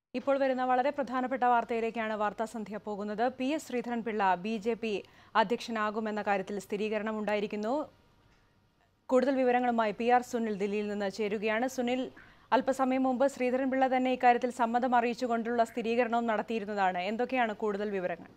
ഇപ്പോൾ വരുന്ന വളരെ പ്രധാനപ്പെട്ട വാർത്തയിലേക്കാണ് വാർത്താ സന്ധ്യ പോകുന്നത് P S Sreedharan Pillai B J P അധ്യക്ഷനാകുമെന്ന കാര്യത്തിൽ സ്ഥിരീകരണം ഉണ്ടായിരിക്കുന്നു കൂടുതൽ വിവരങ്ങളുമായി പി ആർ സുനിൽ ദില്ലിയിൽ നിന്ന് ചേരുകയാണ് സുനിൽ അല്പസമയം മുമ്പ് ശ്രീധരൻപിള്ള തന്നെ ഇക്കാര്യത്തിൽ സമ്മതം അറിയിച്ചുകൊണ്ടുള്ള സ്ഥിരീകരണവും നടത്തിയിരുന്നതാണ് എന്തൊക്കെയാണ് കൂടുതൽ വിവരങ്ങൾ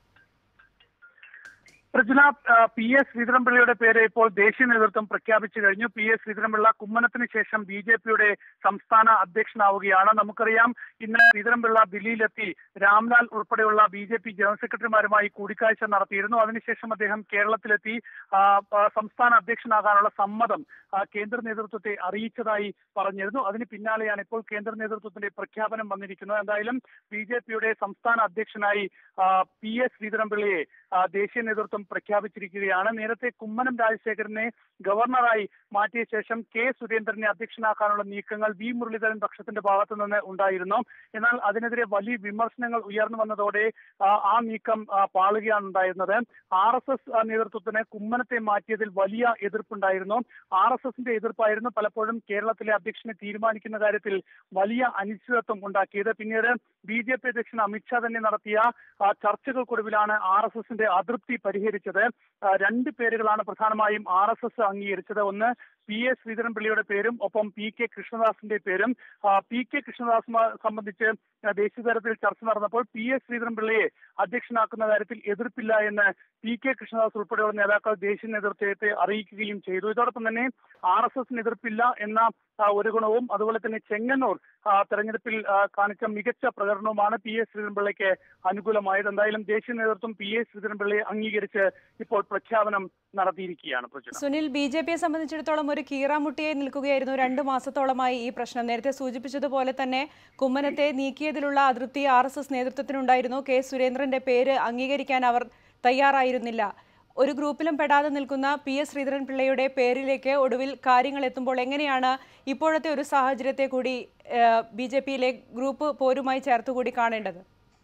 പ്രജന ആ, പി എസ് ശ്രീധരൻപിള്ളയുടെ പേര് ഇപ്പോൾ ദേശീയ നേതൃത്വം പ്രഖ്യാപിച്ചു കഴിഞ്ഞു പി എസ് ശ്രീധരൻപിള്ള കുമ്മനത്തിന് ശേഷം ബി ജെ പിയുടെ സംസ്ഥാന അധ്യക്ഷനാവുകയാണ് നമുക്കറിയാം ഇന്ന് ശ്രീധരൻപിള്ള ദില്ലിയിലെത്തി രാംലാൽ ഉൾപ്പെടെയുള്ള ബി ജെ പി ജനറൽ സെക്രട്ടറിമാരുമായി കൂടിക്കാഴ്ച നടത്തിയിരുന്നു അതിനുശേഷം അദ്ദേഹം കേരളത്തിലെത്തി ആ, ആ, സംസ്ഥാന അധ്യക്ഷനാകാനുള്ള സമ്മതം ആ, കേന്ദ്ര നേതൃത്വത്തെ അറിയിച്ചതായി പറഞ്ഞിരുന്നു അതിന് പിന്നാലെയാണ് ഇപ്പോൾ കേന്ദ്ര നേതൃത്വത്തിന്റെ പ്രഖ്യാപനം വന്നിരിക്കുന്നത് എന്തായാലും ബി ജെ പിയുടെ സംസ്ഥാന അധ്യക്ഷനായി ആ, പി എസ് ശ്രീധരൻപിള്ളയെ ആ, ദേശീയ നേതൃത്വം പ്രഖ്യാപിച്ചിരിക്കുകയാണ് നേരത്തെ കുമ്മനം രാജശേഖരനെ ഗവർണറായി മാറ്റിയ ശേഷം കെ സുരേന്ദ്രനെ അധ്യക്ഷനാക്കാനുള്ള നീക്കങ്ങൾ വി മുരളീധരൻ പക്ഷത്തിന്റെ ഭാഗത്തു നിന്ന് ഉണ്ടായിരുന്നു എന്നാൽ അതിനെതിരെ വലിയ വിമർശനങ്ങൾ ഉയർന്നു വന്നതോടെ ആ, ആ നീക്കം ആ, പാളുകയാണ് ഉണ്ടായിരുന്നത് ആർ എസ് എസ് നേതൃത്വത്തിന് കുമ്മനത്തെ മാറ്റിയതിൽ വലിയ എതിർപ്പുണ്ടായിരുന്നു ആർ എസ് എസിന്റെ എതിർപ്പായിരുന്നു പലപ്പോഴും കേരളത്തിലെ അധ്യക്ഷനെ തീരുമാനിക്കുന്ന കാര്യത്തിൽ വലിയ അനിശ്ചിതത്വം ഉണ്ടാക്കിയത് പിന്നീട് ബി ജെ പി അധ്യക്ഷൻ അമിത്ഷാ തന്നെ നടത്തിയ ആ, ചർച്ചകൾക്കൊടുവിലാണ് ആർ എസ് എസിന്റെ അതൃപ്തി പരിഹരിച്ചത് ആ, രണ്ട് പേരുകളാണ് പ്രധാനമായും ആർ എസ് എസ് അംഗീകരിച്ചത് ഒന്ന് പി എസ് ശ്രീധരൻപിള്ളിയുടെ പേരും ഒപ്പം പി കെ കൃഷ്ണദാസിന്റെ പേരും ആ, പി കെ കൃഷ്ണദാസ് സംബന്ധിച്ച് ആ, ദേശീയ തലത്തിൽ ചർച്ച നടന്നപ്പോൾ പി എസ് ശ്രീധരൻപിള്ളയെ അധ്യക്ഷനാക്കുന്ന കാര്യത്തിൽ എതിർപ്പില്ല എന്ന് പി കെ കൃഷ്ണദാസ് ഉൾപ്പെടെയുള്ള നേതാക്കൾ ദേശീയ നേതൃത്വത്തെ അറിയിക്കുകയും ചെയ്തു ഇതോടൊപ്പം തന്നെ ആർ എസ് എസിന് എതിർപ്പില്ല എന്ന ആ, ഒരു ഗുണവും അതുപോലെ തന്നെ ചെങ്ങന്നൂർ ആ, തെരഞ്ഞെടുപ്പിൽ ആ, കാണിച്ച മികച്ച പ്രകടനവുമാണ് പി എസ് ശ്രീധരൻപിള്ളയ്ക്ക് അനുകൂലമായത് എന്തായാലും ദേശീയ നേതൃത്വം പി എസ് ശ്രീധരൻപിള്ളയെ അംഗീകരിച്ച് ഇപ്പോൾ പ്രഖ്യാപനം നടത്തിയിരിക്കുകയാണ് പ്രചുന സുനിൽ ബി ജെ പിയെ സംബന്ധിച്ചിടത്തോളം ഒരു കീറാമുട്ടിയായി നിൽക്കുകയായിരുന്നു രണ്ട് മാസത്തോളമായി ഈ പ്രശ്നം നേരത്തെ സൂചിപ്പിച്ചതുപോലെ തന്നെ കുമ്മനത്തെ നീക്കിയതിലുള്ള അതൃപ്തി ആർ എസ് എസ് നേതൃത്വത്തിനുണ്ടായിരുന്നു കെ സുരേന്ദ്രന്റെ പേര് അംഗീകരിക്കാൻ അവർ തയ്യാറായിരുന്നില്ല ഒരു ഗ്രൂപ്പിലും പെടാതെ നിൽക്കുന്ന പി എസ് ശ്രീധരൻപിള്ളയുടെ പേരിലേക്ക് ഒടുവിൽ കാര്യങ്ങൾ എത്തുമ്പോൾ എങ്ങനെയാണ് ഇപ്പോഴത്തെ ഒരു സാഹചര്യത്തെ കൂടി ബി ജെ പിയിലെ ഗ്രൂപ്പ് പോരുമായി ചേർത്തുകൂടി കാണേണ്ടത്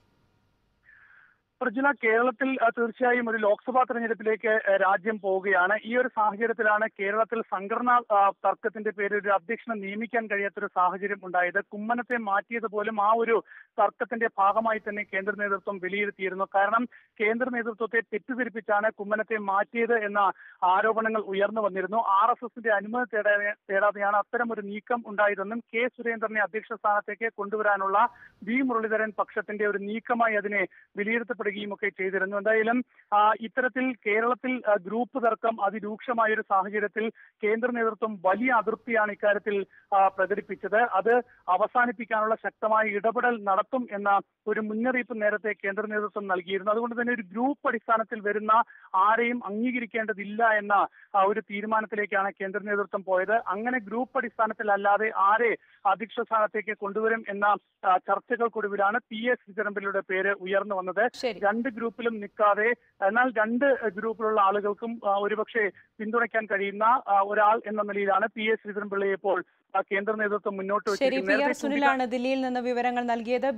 പ്രജുല കേരളത്തിൽ ആ, തീർച്ചയായും ഒരു ലോക്സഭാ തെരഞ്ഞെടുപ്പിലേക്ക് ആ, രാജ്യം പോവുകയാണ് ഈ ഒരു സാഹചര്യത്തിലാണ് കേരളത്തിൽ സംഘടനാ ആ, തർക്കത്തിന്റെ പേരിൽ ഒരു അധ്യക്ഷനെ നിയമിക്കാൻ കഴിയാത്തൊരു സാഹചര്യം ഉണ്ടായത് കുമ്മനത്തെ മാറ്റിയത് പോലും ആ ഒരു തർക്കത്തിന്റെ ഭാഗമായി തന്നെ കേന്ദ്ര നേതൃത്വം വിലയിരുത്തിയിരുന്നു കാരണം കേന്ദ്ര നേതൃത്വത്തെ തെറ്റിദ്ധരിപ്പിച്ചാണ് കുമ്മനത്തെ മാറ്റിയത് എന്ന ആരോപണങ്ങൾ ഉയർന്നു വന്നിരുന്നു ആർ എസ് എസിന്റെ അനുമതി തേടാതെ തേടാതെയാണ് അത്തരം ഒരു നീക്കം ഉണ്ടായതെന്നും കെ സുരേന്ദ്രനെ അധ്യക്ഷ സ്ഥാനത്തേക്ക് കൊണ്ടുവരാനുള്ള വി മുരളീധരൻ പക്ഷത്തിന്റെ ഒരു നീക്കമായി അതിനെ വിലയിരുത്തപ്പെടുകയും ഒക്കെ ചെയ്തിരുന്നു എന്തായാലും ആ, ഇത്തരത്തിൽ കേരളത്തിൽ ആ, ഗ്രൂപ്പ് തർക്കം അതിരൂക്ഷമായ ഒരു സാഹചര്യത്തിൽ കേന്ദ്ര നേതൃത്വം വലിയ അതൃപ്തിയാണ് ഇക്കാര്യത്തിൽ ആ, പ്രകടിപ്പിച്ചത് അത് അവസാനിപ്പിക്കാനുള്ള ശക്തമായ ഇടപെടൽ നടത്തും എന്ന ഒരു മുന്നറിയിപ്പ് നേരത്തെ കേന്ദ്ര നേതൃത്വം നൽകിയിരുന്നു അതുകൊണ്ട് തന്നെ ഒരു ഗ്രൂപ്പ് അടിസ്ഥാനത്തിൽ വരുന്ന ആരെയും അംഗീകരിക്കേണ്ടതില്ല എന്ന ആ, ഒരു തീരുമാനത്തിലേക്കാണ് കേന്ദ്ര നേതൃത്വം പോയത് അങ്ങനെ ഗ്രൂപ്പ് അടിസ്ഥാനത്തിലല്ലാതെ ആരെ അധ്യക്ഷ സ്ഥാനത്തേക്ക് കൊണ്ടുവരും എന്ന ആ, ചർച്ചകൾക്കൊടുവിലാണ് പി എസ് ശ്രീധരൻപിള്ളയുടെ പേര് ഉയർന്നു വന്നത് ശരി രണ്ട് ഗ്രൂപ്പിലും നിൽക്കാതെ എന്നാൽ രണ്ട് ഗ്രൂപ്പിലുള്ള ആളുകൾക്കും ആ, ഒരുപക്ഷെ പിന്തുണയ്ക്കാൻ കഴിയുന്ന ആ, ഒരാൾ എന്ന നിലയിലാണ് പി എസ് ശ്രീധരൻപിള്ളയെ ഇപ്പോൾ ആ, കേന്ദ്ര നേതൃത്വം മുന്നോട്ട് ശരി പി വെച്ചിരിക്കുന്നത് ആർ നേരത്തെ സുനിലാണ് ദില്ലിയിൽ നിന്ന് വിവരങ്ങൾ നൽകിയത്